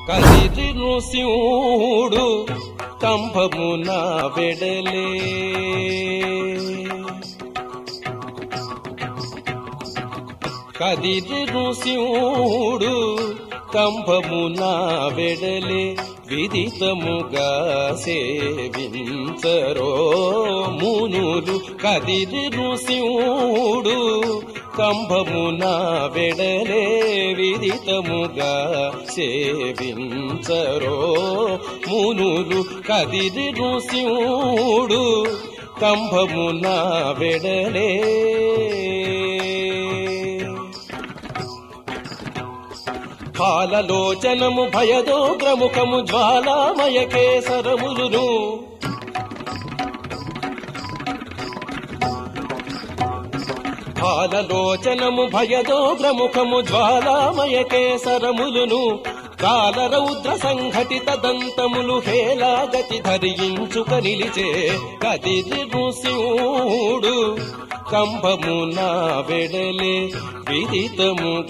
కదిరి నృసింహుడు కంభమున వెడలే కదిరి నృసింహుడు కంభమున వెడలే విదితముగా సేవించరో మునులు కదిరి నృసింహుడు కంభమున వెడలే విదితముగా సేవించరో మునులు కదిరి నృసింహుడు కంభమున వెడలే పాలలోచనము భయదోగ్రముఖము జ్వాలామయ కేసరములును పాలలోచనము భయదోగ్రముఖము జ్వాలామయ కేసరములును కాలరౌద్ర సంఘటిత దంతములు హేలాగతి ధరించుక నిలిచే కదిరి నృసింహుడు కంభమున వెడలే విదితము